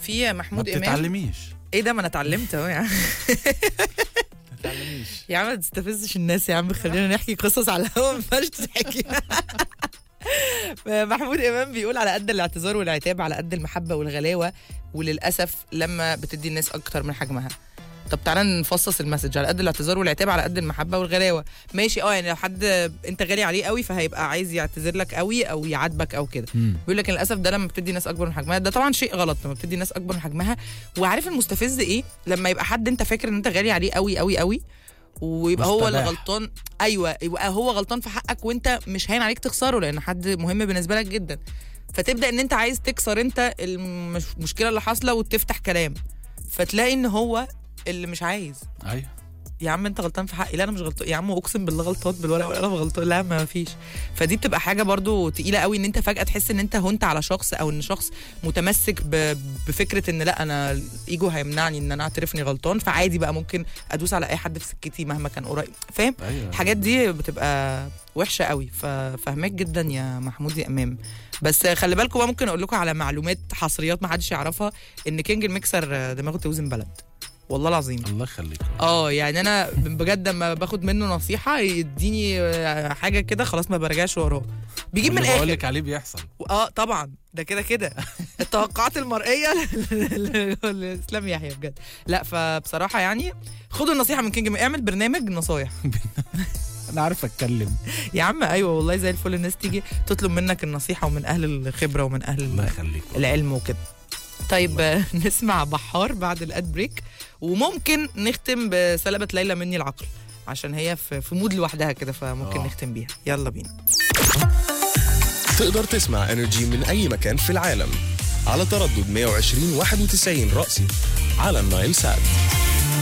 في ما محمود امام بتتعلميش ايه ده ما انا اتعلمت اهو يا عم ما بتتعلميش يا عم ما تستفزش الناس يا عم خلينا نحكي قصص على الهوا ما ينفعش تحكي محمود امام بيقول على قد الاعتذار والعتاب على قد المحبه والغلاوه وللاسف لما بتدي الناس اكتر من حجمها طب تعالى نفصص المسج على قد الاعتذار والعتاب على قد المحبه والغلاوه ماشي اه يعني لو حد انت غالي عليه قوي فهيبقى عايز يعتذر لك قوي او يعاتبك او كده مم. بيقول لك للاسف ده لما بتدي ناس اكبر من حجمها ده طبعا شيء غلط لما بتدي ناس اكبر من حجمها وعارف المستفز ايه لما يبقى حد انت فاكر ان انت غالي عليه قوي قوي قوي ويبقى هو اللي مستباح. غلطان ايوه يبقى هو غلطان في حقك وانت مش هين عليك تخسره لان حد مهم بالنسبه لك جدا فتبدا ان انت عايز تكسر انت المش- المشكله اللي حاصله وتفتح كلام فتلاقي ان هو اللي مش عايز ايوه يا عم انت غلطان في حقي لا انا مش غلطان يا عم اقسم بالله غلطان بالورقه والقلم غلطان لا ما فيش فدي بتبقى حاجه برضو تقيله قوي ان انت فجاه تحس ان انت هنت على شخص او ان شخص متمسك ب... بفكره ان لا انا الايجو هيمنعني ان انا اعترف اني غلطان فعادي بقى ممكن ادوس على اي حد في سكتي مهما كان قريب فاهم ايوه الحاجات دي بتبقى وحشه قوي ففهمك جدا يا محمود يا امام بس خلي بالكم بقى ممكن اقول لكم على معلومات حصريات ما حدش يعرفها ان كينج الميكسر دماغه توزن بلد والله العظيم الله يخليك اه يعني انا بجد لما باخد منه نصيحه يديني حاجه كده خلاص ما برجعش وراه بيجيب من اللي بقول الاخر لك عليه بيحصل اه طبعا ده كده كده التوقعات المرئيه لاسلام يحيى بجد لا فبصراحه يعني خدوا النصيحه من كينج اعمل برنامج نصايح انا عارف اتكلم يا عم ايوه والله زي الفل الناس تيجي تطلب منك النصيحه ومن اهل الخبره ومن اهل الله يخليك العلم وكده طيب آه، نسمع بحار بعد الاد بريك وممكن نختم بسلبة ليلى مني العقل عشان هي في في مود لوحدها كده فممكن آه. نختم بيها يلا بينا تقدر تسمع انرجي من اي مكان في العالم على تردد 120 91 رأسي على النايل سات